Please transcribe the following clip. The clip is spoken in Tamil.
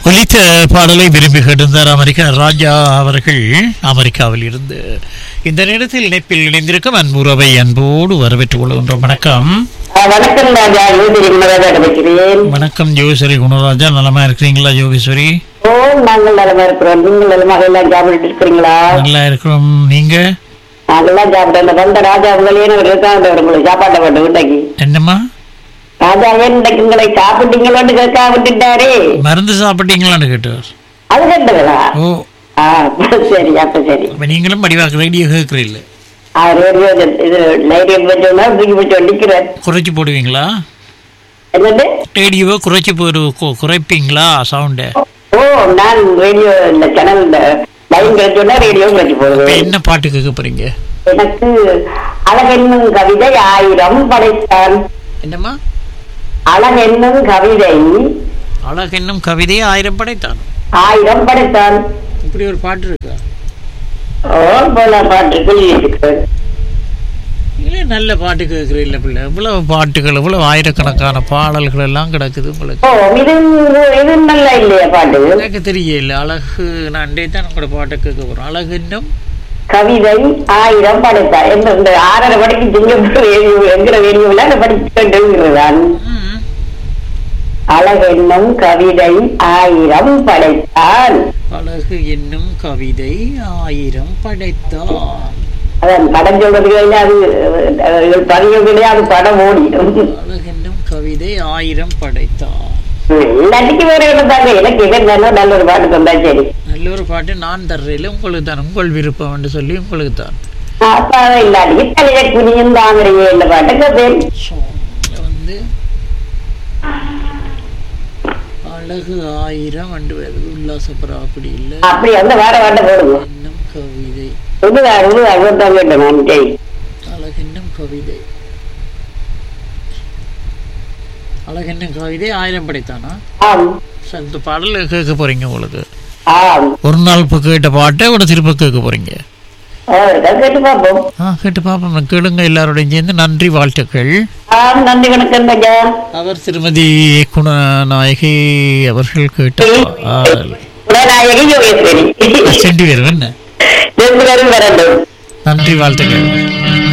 ஒலித்த பாடலை விரும்பி கேட்டிருந்தார் அமெரிக்கா ராஜா அவர்கள் அமெரிக்காவில் இருந்து இந்த நேரத்தில் இணைப்பில் இணைந்திருக்கும் அன்புறவை அன்போடு வரவேற்றுக் கொள்கின்றோம் வணக்கம் ஆ, வணக்கம் ராஜா யோகி மகாதா கிடைக்கிறேன் வணக்கம் யோகேஸ்வரி குணராஜா நலமா இருக்கிறீங்களா யோகேஸ்வரி ஓ நாங்கள் நலமா இருக்கிறோம் நீங்கள் நலமாக எல்லாம் சாப்பிட்டு இருக்கிறீங்களா நல்லா இருக்கிறோம் நீங்க நாங்கெல்லாம் சாப்பிட்டோம் இந்த வந்த ராஜா உங்களே இருக்காங்க உங்களுக்கு சாப்பாட்டை போட்டு விட்டக்கு என்னம்மா ராஜா ஏன் இன்றைக்கு உங்களை சாப்பிட்டீங்களோன்னு கேட்கா விட்டுட்டாரே மருந்து சாப்பிட்டீங்களான்னு கேட்டார் அது கேட்டதா ஓ ஆ சரி அப்ப சரி அப்ப நீங்களும் படிவாக்கு ரேடியோ கேட்குறீல்ல ஆ ரேடியோ இது லைரியம் வச்சோம்னா தூக்கி போட்டு வண்டிக்கிறேன் குறைச்சி போடுவீங்களா என்னது ரேடியோவை குறைச்சி போடு கு- குறைப்பீங்களா சவுண்டை ஓ நான் ரேடியோ இந்த சேனல் லைன் கிடைச்சோன்னா ரேடியோ கிடைச்சி இப்ப போடுவேன் என்ன பாட்டு கேட்க போறீங்க எனக்கு அழகென்னும் கவிதை ஆயிரம் படைத்தான் என்னம்மா அழகென்னும் கவிதை அழகென்னும் கவிதையை ஆயிரம் படைத்தான் ஆயிரம் படைத்தான் இப்படி ஒரு பாட்டு இருக்கா ஓ போல பாட்டு சொல்லிட்டு இல்லை நல்ல பாட்டு கேட்குறீல்ல பிள்ளை இவ்வளவு பாட்டுகள் இவ்வளவு ஆயிரக்கணக்கான பாடல்கள் எல்லாம் கிடக்குது உங்களுக்கு ஓ இது இது நல்லா இல்லையா பாட்டு எனக்கு தெரியல அழகு நான் அண்டே தான் உங்களோட பாட்டை கேட்க போகிறோம் அழகென்னும் கவிதை ஆயிரம் படைத்தான் என்ன இந்த ஆறரை மணிக்கு சிங்கப்பூர் வேடியோ எங்கிற வேடியோல நான் படிச்சுதான் ம், அழகென்னும் கவிதை ஆயிரம் படைத்தான் அழகு என்னும் கவிதை ஆயிரம் படைத்தான் அதான் படம் சொல்றது அது பதிவு அது படம் ஓடிடும் அழகென்னும் கவிதை ஆயிரம் படைத்தான் இல்லாட்டிக்கு வேற இருந்தாங்க எனக்கு இது நல்ல நல்ல ஒரு பாட்டு தந்தா சரி நல்ல ஒரு பாட்டு நான் தர்றேன் உங்களுக்கு தான் உங்கள் விருப்பம் என்று சொல்லி உங்களுக்கு தான் அப்ப அதை இல்லாட்டிக்கு தலையை குனியும் தாங்குறீங்க இந்த பாட்டு கேட்பேன் ஸோ வந்து அழகு ஆயிரம் அண்டு வருது உல்லாசப்புறா அப்படி இல்லை அப்படி வந்து வேற பாட்டை போடுங்க என்னும் கவிதை உழுதா உழுதா கொடுத்தா கேட்டேன் நான் சரி அழகென்னும் கவிதை அழகென்னும் கவிதை ஆயிரம் படைத்தானா ஆம் சரி, இந்த பாடல் கேட்க போறீங்க உங்களுக்கு ஆம் ஒரு நாள் இப்போ கேட்ட பாட்டை கூட திரும்ப கேட்க போறீங்க ஆ, இதை கேட்டு பார்ப்போம் ஆ கேட்டு பார்ப்போம் கேளுங்க எல்லாரோடையும் சேர்ந்து நன்றி வாழ்த்துக்கள் ஆம் நன்றி வணக்கம் ஐயா அவர் திருமதி குணநாயகி அவர்கள் கேட்ட பாடல் குணநாயகி யோகேஸ்வரி சென்று வேறு என்ன ரெண்டு பேரும் வரணும் நன்றி வாழ்த்துக்கள்